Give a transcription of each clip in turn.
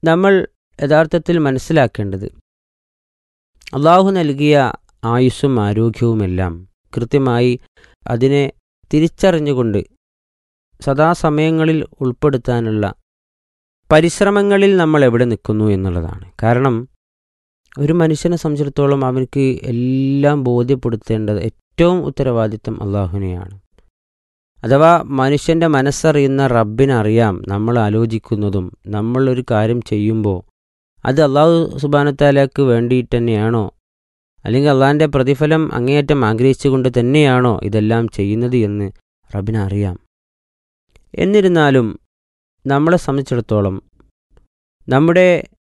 നമ്മൾ യഥാർത്ഥത്തിൽ മനസ്സിലാക്കേണ്ടത് അള്ളാഹു നൽകിയ ആയുസ്സും ആരോഗ്യവുമെല്ലാം കൃത്യമായി അതിനെ തിരിച്ചറിഞ്ഞുകൊണ്ട് സദാസമയങ്ങളിൽ ഉൾപ്പെടുത്താനുള്ള പരിശ്രമങ്ങളിൽ നമ്മൾ എവിടെ നിൽക്കുന്നു എന്നുള്ളതാണ് കാരണം ഒരു മനുഷ്യനെ സംബന്ധിച്ചിടത്തോളം അവർക്ക് എല്ലാം ബോധ്യപ്പെടുത്തേണ്ടത് ഏറ്റവും ഉത്തരവാദിത്തം അള്ളാഹുവിനെയാണ് അഥവാ മനുഷ്യൻ്റെ മനസ്സറിയുന്ന റബ്ബിനറിയാം നമ്മൾ ആലോചിക്കുന്നതും നമ്മൾ ഒരു കാര്യം ചെയ്യുമ്പോൾ അത് അള്ളാഹു സുബാനത്താലക്ക് വേണ്ടിയിട്ട് തന്നെയാണോ അല്ലെങ്കിൽ അള്ളാഹിൻ്റെ പ്രതിഫലം അങ്ങേയറ്റം ആഗ്രഹിച്ചുകൊണ്ട് തന്നെയാണോ ഇതെല്ലാം ചെയ്യുന്നത് എന്ന് റബ്ബിനറിയാം എന്നിരുന്നാലും നമ്മളെ സംബന്ധിച്ചിടത്തോളം നമ്മുടെ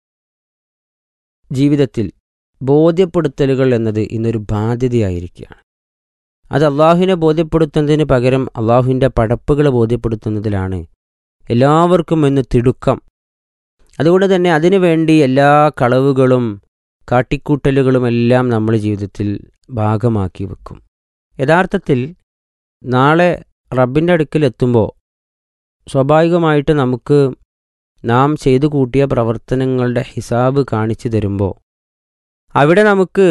ജീവിതത്തിൽ ബോധ്യപ്പെടുത്തലുകൾ എന്നത് ഇന്നൊരു ബാധ്യതയായിരിക്കുകയാണ് അത് അള്ളാഹുവിനെ ബോധ്യപ്പെടുത്തുന്നതിന് പകരം അള്ളാഹുവിൻ്റെ പടപ്പുകളെ ബോധ്യപ്പെടുത്തുന്നതിലാണ് എല്ലാവർക്കും ഇന്ന് തിടുക്കം അതുകൊണ്ട് തന്നെ അതിനു വേണ്ടി എല്ലാ കളവുകളും കാട്ടിക്കൂട്ടലുകളുമെല്ലാം നമ്മുടെ ജീവിതത്തിൽ ഭാഗമാക്കി വെക്കും യഥാർത്ഥത്തിൽ നാളെ റബ്ബിൻ്റെ അടുക്കൽ എത്തുമ്പോൾ സ്വാഭാവികമായിട്ട് നമുക്ക് നാം ചെയ്തു കൂട്ടിയ പ്രവർത്തനങ്ങളുടെ ഹിസാബ് കാണിച്ചു തരുമ്പോൾ അവിടെ നമുക്ക്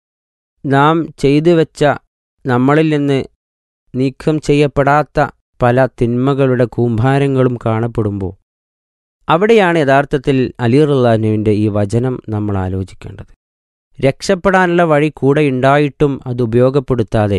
നാം ചെയ്തു വെച്ച നമ്മളിൽ നിന്ന് നീക്കം ചെയ്യപ്പെടാത്ത പല തിന്മകളുടെ കൂമ്പാരങ്ങളും കാണപ്പെടുമ്പോൾ അവിടെയാണ് യഥാർത്ഥത്തിൽ അലി റുല്ലാനുവിൻ്റെ ഈ വചനം നമ്മൾ ആലോചിക്കേണ്ടത് രക്ഷപ്പെടാനുള്ള വഴി കൂടെ ഉണ്ടായിട്ടും അത് ഉപയോഗപ്പെടുത്താതെ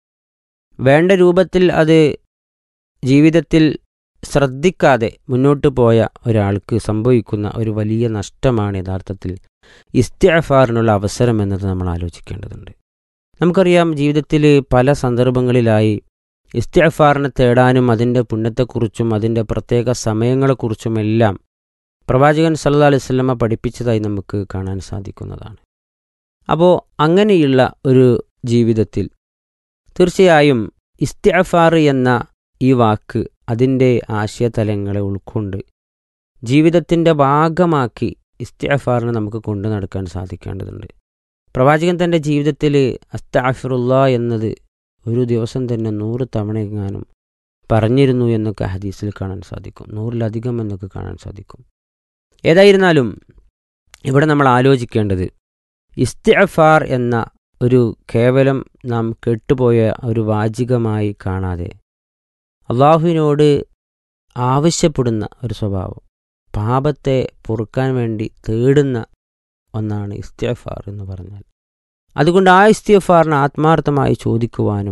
വേണ്ട രൂപത്തിൽ അത് ജീവിതത്തിൽ ശ്രദ്ധിക്കാതെ മുന്നോട്ട് പോയ ഒരാൾക്ക് സംഭവിക്കുന്ന ഒരു വലിയ നഷ്ടമാണ് യഥാർത്ഥത്തിൽ ഇസ്തിഅഫാറിനുള്ള അവസരം എന്നത് നമ്മൾ ആലോചിക്കേണ്ടതുണ്ട് നമുക്കറിയാം ജീവിതത്തിൽ പല സന്ദർഭങ്ങളിലായി ഇസ്തിഅഫാറിനെ തേടാനും അതിൻ്റെ പുണ്യത്തെക്കുറിച്ചും അതിൻ്റെ പ്രത്യേക സമയങ്ങളെക്കുറിച്ചുമെല്ലാം പ്രവാചകൻ സല്ലാ അലൈഹി സ്വലമ പഠിപ്പിച്ചതായി നമുക്ക് കാണാൻ സാധിക്കുന്നതാണ് അപ്പോൾ അങ്ങനെയുള്ള ഒരു ജീവിതത്തിൽ തീർച്ചയായും ഇസ്തിഅഫാർ എന്ന ഈ വാക്ക് അതിൻ്റെ ആശയതലങ്ങളെ ഉൾക്കൊണ്ട് ജീവിതത്തിൻ്റെ ഭാഗമാക്കി ഇസ്തിഅഫാറിനെ നമുക്ക് കൊണ്ടു നടക്കാൻ സാധിക്കേണ്ടതുണ്ട് പ്രവാചകൻ തൻ്റെ ജീവിതത്തിൽ അസ്താഫിറുള്ള എന്നത് ഒരു ദിവസം തന്നെ നൂറ് തവണയെങ്ങാനും പറഞ്ഞിരുന്നു എന്നൊക്കെ ഹദീസിൽ കാണാൻ സാധിക്കും നൂറിലധികം എന്നൊക്കെ കാണാൻ സാധിക്കും ഏതായിരുന്നാലും ഇവിടെ നമ്മൾ ആലോചിക്കേണ്ടത് ഇസ്തിഅഫാർ എന്ന ഒരു കേവലം നാം കെട്ടുപോയ ഒരു വാചികമായി കാണാതെ അള്ളാഹുവിനോട് ആവശ്യപ്പെടുന്ന ഒരു സ്വഭാവം പാപത്തെ പൊറുക്കാൻ വേണ്ടി തേടുന്ന ഒന്നാണ് ഇസ്തിയഫാർ എന്ന് പറഞ്ഞാൽ അതുകൊണ്ട് ആ ഇസ്തിയഫാറിന് ആത്മാർത്ഥമായി ചോദിക്കുവാനും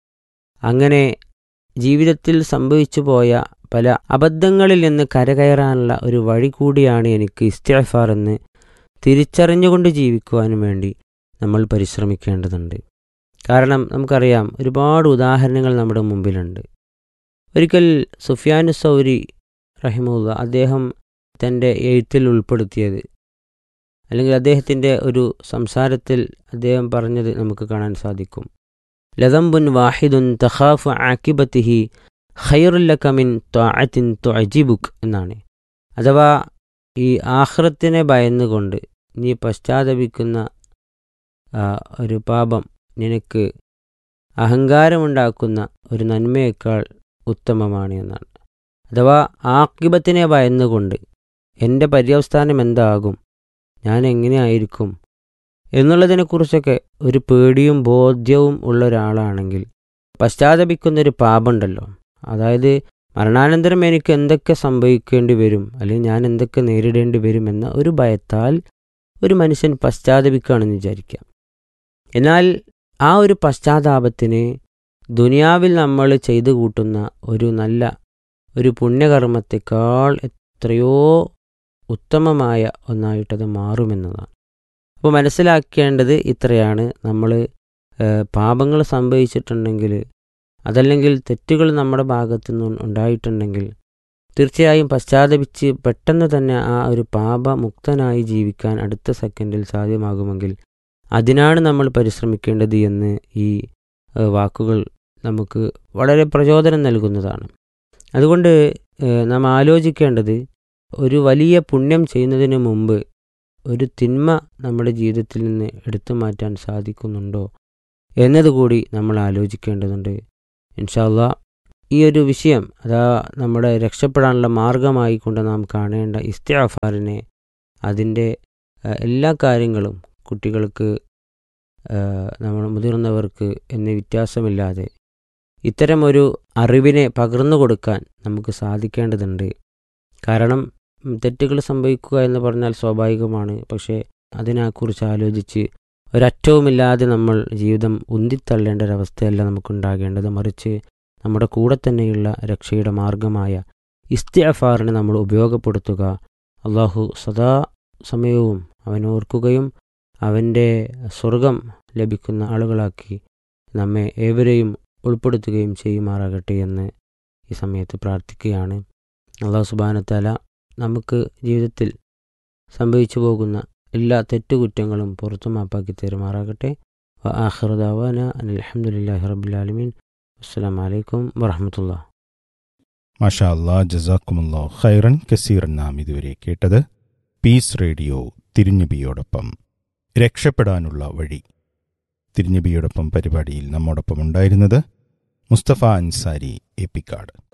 അങ്ങനെ ജീവിതത്തിൽ സംഭവിച്ചു പോയ പല അബദ്ധങ്ങളിൽ നിന്ന് കരകയറാനുള്ള ഒരു വഴി കൂടിയാണ് എനിക്ക് ഇസ്തിയഫാർ എന്ന് തിരിച്ചറിഞ്ഞുകൊണ്ട് ജീവിക്കുവാനും വേണ്ടി നമ്മൾ പരിശ്രമിക്കേണ്ടതുണ്ട് കാരണം നമുക്കറിയാം ഒരുപാട് ഉദാഹരണങ്ങൾ നമ്മുടെ മുമ്പിലുണ്ട് ഒരിക്കൽ സുഫിയാനു സൗരി റഹിമുല്ല അദ്ദേഹം തൻ്റെ എഴുത്തിൽ ഉൾപ്പെടുത്തിയത് അല്ലെങ്കിൽ അദ്ദേഹത്തിൻ്റെ ഒരു സംസാരത്തിൽ അദ്ദേഹം പറഞ്ഞത് നമുക്ക് കാണാൻ സാധിക്കും ലതംബുൻ വാഹിദുൻ തഖാഫ് ആക്കിബത്തിഹി ഖൈറുല്ലക്കമിൻ ത്വാഅത്തിൻ ത്വജിബുക്ക് എന്നാണ് അഥവാ ഈ ആഹ്റത്തിനെ ഭയന്നുകൊണ്ട് നീ പശ്ചാത്തപിക്കുന്ന ഒരു പാപം നിനക്ക് അഹങ്കാരമുണ്ടാക്കുന്ന ഒരു നന്മയേക്കാൾ ഉത്തമമാണ് എന്നാണ് അഥവാ ആക്കിബത്തിനെ ഭയന്നുകൊണ്ട് എൻ്റെ പര്യവസ്ഥാനം എന്താകും ഞാൻ എങ്ങനെയായിരിക്കും എന്നുള്ളതിനെക്കുറിച്ചൊക്കെ ഒരു പേടിയും ബോധ്യവും ഉള്ള ഒരാളാണെങ്കിൽ പശ്ചാത്തപിക്കുന്നൊരു പാപമുണ്ടല്ലോ അതായത് മരണാനന്തരം എനിക്ക് എന്തൊക്കെ സംഭവിക്കേണ്ടി വരും അല്ലെങ്കിൽ ഞാൻ എന്തൊക്കെ നേരിടേണ്ടി വരും എന്ന ഒരു ഭയത്താൽ ഒരു മനുഷ്യൻ പശ്ചാത്തപിക്കുകയാണെന്ന് വിചാരിക്കാം എന്നാൽ ആ ഒരു പശ്ചാത്താപത്തിന് ദുനിയാവിൽ നമ്മൾ ചെയ്തു കൂട്ടുന്ന ഒരു നല്ല ഒരു പുണ്യകർമ്മത്തെക്കാൾ എത്രയോ ഉത്തമമായ ഒന്നായിട്ടത് മാറുമെന്നതാണ് അപ്പോൾ മനസ്സിലാക്കേണ്ടത് ഇത്രയാണ് നമ്മൾ പാപങ്ങൾ സംഭവിച്ചിട്ടുണ്ടെങ്കിൽ അതല്ലെങ്കിൽ തെറ്റുകൾ നമ്മുടെ ഭാഗത്തു നിന്ന് ഉണ്ടായിട്ടുണ്ടെങ്കിൽ തീർച്ചയായും പശ്ചാത്തപിച്ച് പെട്ടെന്ന് തന്നെ ആ ഒരു പാപമുക്തനായി ജീവിക്കാൻ അടുത്ത സെക്കൻഡിൽ സാധ്യമാകുമെങ്കിൽ അതിനാണ് നമ്മൾ പരിശ്രമിക്കേണ്ടത് എന്ന് ഈ വാക്കുകൾ നമുക്ക് വളരെ പ്രചോദനം നൽകുന്നതാണ് അതുകൊണ്ട് നാം ആലോചിക്കേണ്ടത് ഒരു വലിയ പുണ്യം ചെയ്യുന്നതിന് മുമ്പ് ഒരു തിന്മ നമ്മുടെ ജീവിതത്തിൽ നിന്ന് എടുത്തു മാറ്റാൻ സാധിക്കുന്നുണ്ടോ എന്നതുകൂടി നമ്മൾ ആലോചിക്കേണ്ടതുണ്ട് ഇൻഷാല്ല ഈ ഒരു വിഷയം അതാ നമ്മുടെ രക്ഷപ്പെടാനുള്ള മാർഗമായി കൊണ്ട് നാം കാണേണ്ട ഇസ്തിയാഫാറിനെ അതിൻ്റെ ആ, എല്ലാ കാര്യങ്ങളും കുട്ടികൾക്ക് ആ, നമ്മൾ മുതിർന്നവർക്ക് എന്ന വ്യത്യാസമില്ലാതെ ഇത്തരമൊരു അറിവിനെ പകർന്നു കൊടുക്കാൻ നമുക്ക് സാധിക്കേണ്ടതുണ്ട് കാരണം ഉം, തെറ്റുകൾ സംഭവിക്കുക എന്ന് പറഞ്ഞാൽ സ്വാഭാവികമാണ് പക്ഷേ അതിനെക്കുറിച്ച് ആലോചിച്ച് ഒരറ്റവുമില്ലാതെ നമ്മൾ ജീവിതം ഉന്തിത്തള്ളേണ്ട ഒരവസ്ഥയല്ല നമുക്കുണ്ടാകേണ്ടത് മറിച്ച് നമ്മുടെ കൂടെ തന്നെയുള്ള രക്ഷയുടെ മാർഗമായ ഇസ്തിഅഫാറിനെ നമ്മൾ ഉപയോഗപ്പെടുത്തുക അള്ളാഹു സദാ സമയവും അവൻ ഓർക്കുകയും അവൻ്റെ സ്വർഗം ലഭിക്കുന്ന ആളുകളാക്കി നമ്മെ ഏവരെയും ഉൾപ്പെടുത്തുകയും ചെയ്യുമാറാകട്ടെ എന്ന് ഈ സമയത്ത് പ്രാർത്ഥിക്കുകയാണ് അള്ളാഹു സുബാനത്തല നമുക്ക് ജീവിതത്തിൽ സംഭവിച്ചു പോകുന്ന എല്ലാ തെറ്റുകുറ്റങ്ങളും പുറത്തു മാപ്പാക്കി തരുമാറാകട്ടെ വ ആഹ്റദാവാന അലഹമുല്ലാഹി റബുലാലമീൻ അസ്സാം വലൈക്കും വറഹമത്തുള്ള മാഷാ അല്ലാ ജസാക്കുമുല്ലാ ഖൈറൻ കസീറൻ നാം ഇതുവരെ കേട്ടത് പീസ് റേഡിയോ തിരുഞ്ഞബിയോടൊപ്പം രക്ഷപ്പെടാനുള്ള വഴി തിരുഞ്ഞബിയോടൊപ്പം പരിപാടിയിൽ നമ്മോടൊപ്പം ഉണ്ടായിരുന്നത് മുസ്തഫ അൻസാരി എപ്പിക്കാട്